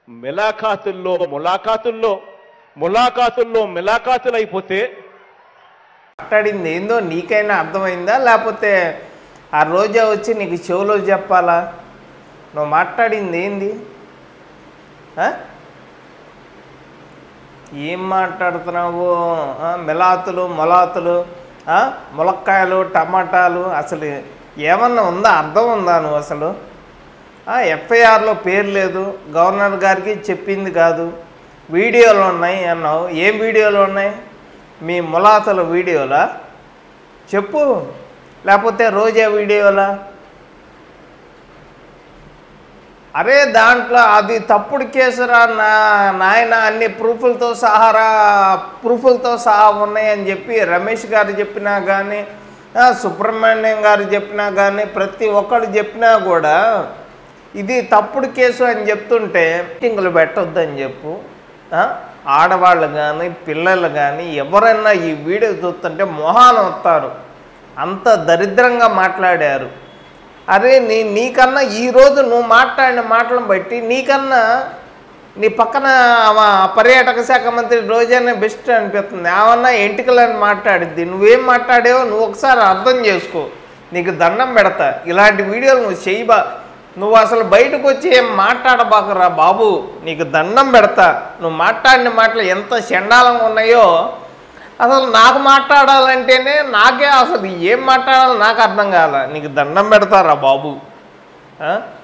మిలాఖాతుల్లో ములాఖాతుల్లో ములాఖాతుల్లో మిలాఖాతులు అయిపోతే మాట్లాడింది ఏందో నీకైనా అర్థమైందా లేకపోతే ఆ రోజా వచ్చి నీకు చెవులో చెప్పాలా నువ్వు మాట్లాడింది ఏంది ఆ? ఏం మాట్లాడుతున్నావు ఆ, మిలాతులు మొలాతులు ఆ, ములక్కాయలు టమాటాలు అసలు ఏమన్నా ఉందా అర్థం ఉందా నువ్వు అసలు ఎఫ్ఐఆర్లో పేరు లేదు గవర్నర్ గారికి చెప్పింది కాదు వీడియోలు ఉన్నాయి అన్నావు ఏం వీడియోలు ఉన్నాయి మీ ములాతల వీడియోలా చెప్పు లేకపోతే రోజా వీడియోలా అరే దాంట్లో అది తప్పుడు కేసురా నా నాయన అన్ని ప్రూఫ్లతో సహారా ప్రూఫ్లతో సహా ఉన్నాయని చెప్పి రమేష్ గారు చెప్పినా కానీ ఆ, సుబ్రహ్మణ్యం గారు చెప్పినా కానీ ప్రతి ఒక్కరు చెప్పినా కూడా ఇది తప్పుడు కేసు అని చెప్తుంటే మీటింగులు పెట్టొద్దని చెప్పు ఆ, ఆడవాళ్ళు కానీ పిల్లలు కానీ ఎవరైనా ఈ వీడియో చూస్తుంటే మొహాలు వస్తారు అంత దరిద్రంగా మాట్లాడారు అరే నీ నీకన్నా ఈరోజు నువ్వు మాట్లాడిన మాటలను బట్టి నీకన్నా నీ పక్కన ఆమె పర్యాటక శాఖ మంత్రి రోజానే బెస్ట్ అనిపిస్తుంది ఏమన్నా ఎంటికలని మాట్లాడిద్ది నువ్వేం మాట్లాడావో నువ్వు ఒకసారి అర్థం చేసుకో నీకు దండం పెడతా ఇలాంటి వీడియోలు నువ్వు చేయబా నువ్వు అసలు బయటకు వచ్చి ఏం మాట్లాడబాకరా బాబు నీకు దండం పెడతా నువ్వు మాట్లాడిన మాటలు ఎంత చండాలంగా ఉన్నాయో అసలు నాకు మాట్లాడాలంటేనే నాకే అసలు ఏం మాట్లాడాలో నాకు అర్థం కాల నీకు దండం పెడతారా బాబు ఆ?